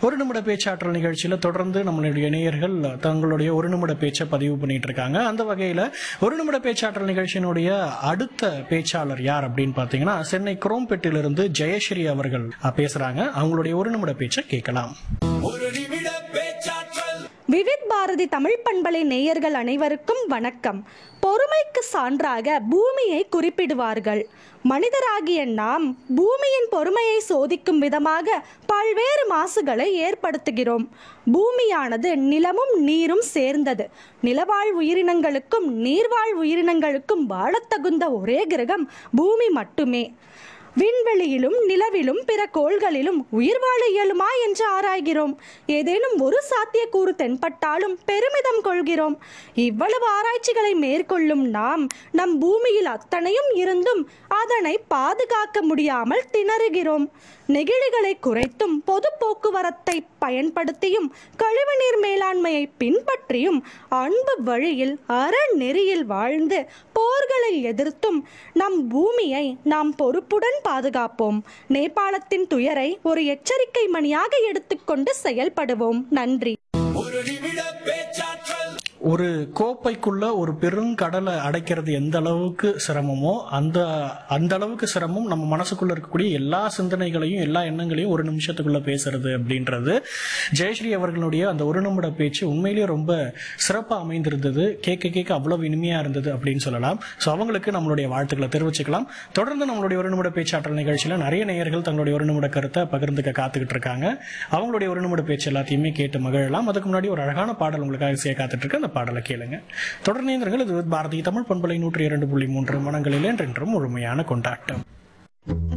ஒரு நிமிட பேச்சாற்றல் நிகழ்ச்சியில தொடர்ந்து நம்மளுடைய நேயர்கள் தங்களுடைய ஒரு நிமிட பேச்சை பதிவு பண்ணிட்டு இருக்காங்க அந்த வகையில ஒரு நிமிட பேச்சாற்றல் நிகழ்ச்சியினுடைய அடுத்த பேச்சாளர் யார் அப்படின்னு பாத்தீங்கன்னா சென்னை குரோம்பேட்டிலிருந்து ஜெயஸ்ரீ அவர்கள் அஹ், பேசுறாங்க அவங்களுடைய ஒரு நிமிட பேச்சை கேட்கலாம் ஒரு நிமிட பேச்சாற்றல் விவித் பாரதி தமிழ் பண்பலை நேயர்கள் அனைவருக்கும் வணக்கம் பொறுமைக்கு சான்றாக பூமியை குறிப்பிடுவார்கள் மனிதராகிய நாம் பூமியின் பொறுமையை சோதிக்கும் விதமாக பல்வேறு மாசுகளை ஏற்படுத்துகிறோம் பூமியானது நிலமும் நீரும் சேர்ந்தது நிலவாழ் உயிரினங்களுக்கும் நீர்வாழ் உயிரினங்களுக்கும் வாழத்தகுந்த ஒரே கிரகம் பூமி மட்டுமே விண்வெளியிலும் நிலவிலும் பிற கோள்களிலும் உயிர் வாழ இயலுமா என்று ஆராய்கிறோம் ஏதேனும் ஒரு சாத்தியக்கூறு தென்பட்டாலும் பெருமிதம் கொள்கிறோம் இவ்வளவு ஆராய்ச்சிகளை மேற்கொள்ளும் நாம் நம் பூமியில் அத்தனையும் இருந்தும் அதனை பாதுகாக்க முடியாமல் திணறுகிறோம் நெகிழிகளை குறைத்தும் பொது போக்குவரத்தை பயன்படுத்தியும் கழிவுநீர் மேலாண்மையை பின்பற்றியும் அன்பு வழியில் அறநெறியில் வாழ்ந்து போர்களை எதிர்த்தும் நம் பூமியை நாம் பொறுப்புடன் பாதுகாப்போம் நேபாளத்தின் துயரை ஒரு எச்சரிக்கை மணியாக எடுத்துக்கொண்டு செயல்படுவோம் நன்றி ஒரு நிமிட பேச்சாற்றல் ஒரு கோப்பைக்குள்ள ஒரு பெருங்கடலை அடைக்கிறது எந்த அளவுக்கு சிரமமோ அந்த அந்த அளவுக்கு சிரமம் நம்ம மனசுக்குள்ள இருக்கக்கூடிய எல்லா சிந்தனைகளையும் எல்லா எண்ணங்களையும் ஒரு நிமிஷத்துக்குள்ள பேசுறது அப்படின்றது ஜெயஸ்ரீ அவர்களுடைய அந்த ஒரு நிமிட பேச்சு உண்மையிலேயே ரொம்ப சிறப்பா அமைந்திருந்தது கேட்க கேட்க அவ்வளவு இனிமையா இருந்தது அப்படின்னு சொல்லலாம் ஸோ அவங்களுக்கு நம்மளுடைய வாழ்த்துக்களை தெரிவிச்சுக்கலாம் தொடர்ந்து நம்மளுடைய ஒரு நிமிட பேச்சாற்றல் நிகழ்ச்சியில நிறைய நேயர்கள் தங்களுடைய ஒரு நிமிட கருத்தை பகிர்ந்துக்க காத்துக்கிட்டு இருக்காங்க அவங்களுடைய ஒரு நிமிட பேச்சு எல்லாத்தையுமே கேட்டு மகிழலாம் அதுக்கு முன்னாடி ஒரு அழகான பாடல் உங்களுக்காக செய்ய காத்துட்டு இருக்கு அந்த பாடலை கேளுங்க தொடர்ந்து இணைந்திருங்கள். இது பாரதிய தமிழ் பண்பலை நூற்றி இரண்டு புள்ளி மூன்று மனங்களில் என்றென்றும் முழுமையான கொண்டாட்டம்